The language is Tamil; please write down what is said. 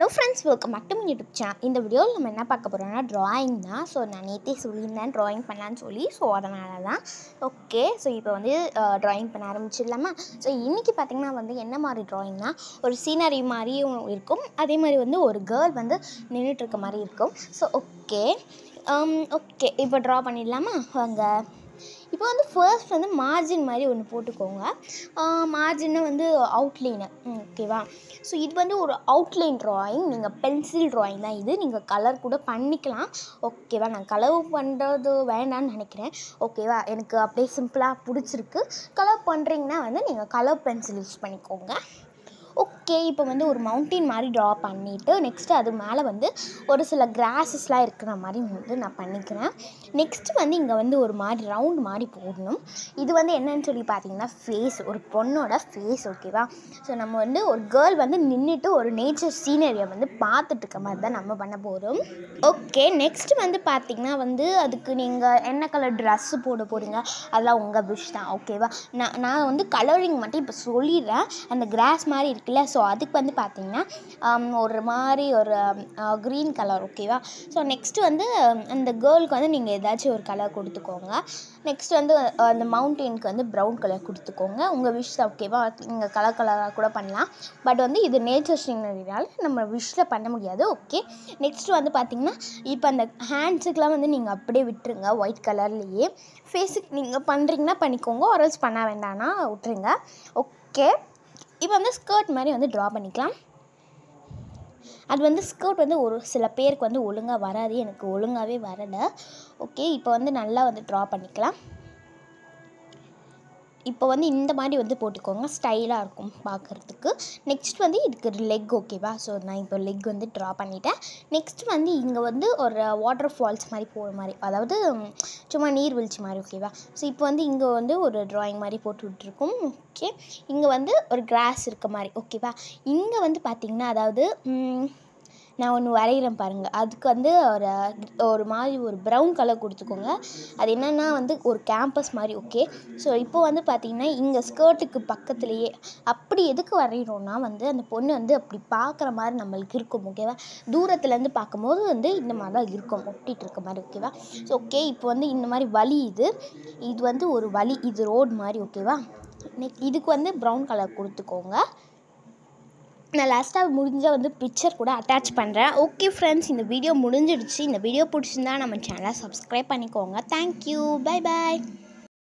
hello friends welcome back to me YouTube channel இந்த வீடியோவில் நம்ம என்ன பார்க்க போகிறோம்னா ட்ராயிங் தான் ஸோ நான் நேற்றே சொல்லியிருந்தேன் ட்ராயிங் பண்ணலான்னு சொல்லி ஸோ அதனால தான் ஓகே ஸோ இப்போ வந்து ட்ராயிங் பண்ண ஆரம்பிச்சிடலாமா ஸோ இன்றைக்கி பார்த்திங்கன்னா வந்து என்ன மாதிரி ட்ராயிங்னா ஒரு சீனரி மாதிரியும் இருக்கும் அதே மாதிரி வந்து ஒரு கேர்ள் வந்து நின்றுட்டு இருக்க மாதிரி இருக்கும் ஸோ ஓகே ஓகே இப்போ ட்ரா பண்ணிடலாமா வாங்க இப்போ வந்து ஃபர்ஸ்ட் வந்து மார்ஜின் மாதிரி ஒன்று போட்டுக்கோங்க மார்ஜின்னு வந்து அவுட்லைனு ஓகேவா ஸோ இது வந்து ஒரு அவுட்லைன் ட்ராயிங் நீங்கள் பென்சில் ட்ராயிங் தான் இது நீங்கள் கலர் கூட பண்ணிக்கலாம் ஓகேவா நான் கலர் பண்ணுறது வேண்டாம்னு நினைக்கிறேன் ஓகேவா எனக்கு அப்படியே சிம்பிளாக பிடிச்சிருக்கு கலர் பண்ணுறீங்கன்னா வந்து நீங்கள் கலர் பென்சில் யூஸ் பண்ணிக்கோங்க ஓகே இப்போ வந்து ஒரு மவுண்டெயின் மாதிரி ட்ரா பண்ணிவிட்டு நெக்ஸ்ட்டு அது மேலே வந்து ஒரு சில கிராஸஸ்லாம் இருக்கிற மாதிரி வந்து நான் பண்ணிக்கிறேன் நெக்ஸ்ட்டு வந்து இங்கே வந்து ஒரு மாதிரி ரவுண்ட் மாதிரி போடணும் இது வந்து என்னன்னு சொல்லி பார்த்தீங்கன்னா ஃபேஸ் ஒரு பொண்ணோட ஃபேஸ் ஓகேவா ஸோ நம்ம வந்து ஒரு கேர்ள் வந்து நின்றுட்டு ஒரு நேச்சர் சீனரியை வந்து பார்த்துட்டு இருக்க மாதிரி தான் நம்ம பண்ண போகிறோம் ஓகே நெக்ஸ்ட் வந்து பார்த்தீங்கன்னா வந்து அதுக்கு நீங்கள் என்ன கலர் ட்ரெஸ்ஸு போட போகிறீங்க அதெல்லாம் உங்கள் விஷ் தான் ஓகேவா நான் நான் வந்து கலரிங் மட்டும் இப்போ சொல்லிடுறேன் அந்த கிராஸ் மாதிரி இருக்குல்ல ஸோ அதுக்கு வந்து பார்த்தீங்கன்னா ஆம், ஒரு மாதிரி ஒரு க்ரீன் கலர் ஓகேவா ஸோ நெக்ஸ்ட் வந்து ஆம், அந்த கேர்ளுக்கு வந்து நீங்கள் ஏதாச்சும் ஒரு கலர் கொடுத்துக்கோங்க நெக்ஸ்ட் வந்து அஹ், அந்த மவுண்டெயினுக்கு வந்து ப்ரௌன் கலர் கொடுத்துக்கோங்க உங்கள் விஷ் தான் ஓகேவா நீங்கள் கலர் கலராக கூட பண்ணலாம் பட் வந்து இது நேச்சர் சீனரினால நம்ம விஷில் பண்ண முடியாது ஓகே நெக்ஸ்ட் வந்து பார்த்தீங்கன்னா இப்போ அந்த ஹேண்ட்ஸுக்கெலாம் வந்து நீங்கள் அப்படியே விட்டுருங்க ஒயிட் கலர்லேயே ஃபேஸுக்கு நீங்கள் பண்ணுறீங்கன்னா பண்ணிக்கோங்க ஒரல்ஸ் பண்ண வேண்டாம்னா விட்டுருங்க ஓகே இப்போ வந்து ஸ்கர்ட் மாதிரி வந்து ட்ரா பண்ணிக்கலாம் அது வந்து ஸ்கர்ட் வந்து ஒரு சில பேருக்கு வந்து ஒழுங்காக வராது எனக்கு ஒழுங்காகவே வரலை ஓகே இப்போ வந்து நல்லா வந்து ட்ரா பண்ணிக்கலாம் இப்போ வந்து இந்த மாதிரி வந்து போட்டுக்கோங்க ஸ்டைலாக இருக்கும் பார்க்குறதுக்கு நெக்ஸ்ட் வந்து இதுக்கு லெக் ஓகேவா ஸோ நான் இப்போ லெக் வந்து ட்ரா பண்ணிட்டேன் நெக்ஸ்ட் வந்து இங்கே வந்து ஒரு வாட்டர் ஃபால்ஸ் மாதிரி போகிற மாதிரி அதாவது ம், சும்மா நீர்வீழ்ச்சி மாதிரி ஓகேவா ஸோ இப்போ வந்து இங்கே வந்து ஒரு ட்ராயிங் மாதிரி போட்டு விட்ருக்கோம் ஓகே இங்கே வந்து ஒரு கிராஸ் இருக்க மாதிரி ஓகேவா இங்கே வந்து பார்த்திங்கன்னா அதாவது ம், நான் ஒன்று வரைகிறேன் பாருங்கள் அதுக்கு வந்து ஒரு ஒரு மாதிரி ஒரு ப்ரௌன் கலர் கொடுத்துக்கோங்க அது என்னென்னா வந்து ஒரு கேம்பஸ் மாதிரி ஓகே ஸோ இப்போ வந்து பார்த்திங்கன்னா இங்கே ஸ்கர்ட்டுக்கு பக்கத்துலேயே அப்படி எதுக்கு வரைகிறோன்னா வந்து அந்த பொண்ணு வந்து அப்படி பார்க்குற மாதிரி நம்மளுக்கு இருக்கும் ஓகேவா தூரத்துலேருந்து பார்க்கும்போது வந்து இந்த மாதிரி தான் இருக்கும் ஒட்டிகிட்டு இருக்க மாதிரி ஓகேவா ஸோ ஓகே இப்போ வந்து இந்த மாதிரி வழி இது இது வந்து ஒரு வழி இது ரோடு மாதிரி ஓகேவா நெக் இதுக்கு வந்து ப்ரௌன் கலர் கொடுத்துக்கோங்க நான் லாஸ்ட்டாக முடிஞ்ச வந்து பிக்சர் கூட அட்டாச் பண்ணுறேன் ஓகே ஃப்ரெண்ட்ஸ் இந்த வீடியோ முடிஞ்சிடுச்சு இந்த வீடியோ பிடிச்சிருந்தா நம்ம சேனலை சப்ஸ்கிரைப் பண்ணிக்கோங்க தேங்க்யூ பை பாய்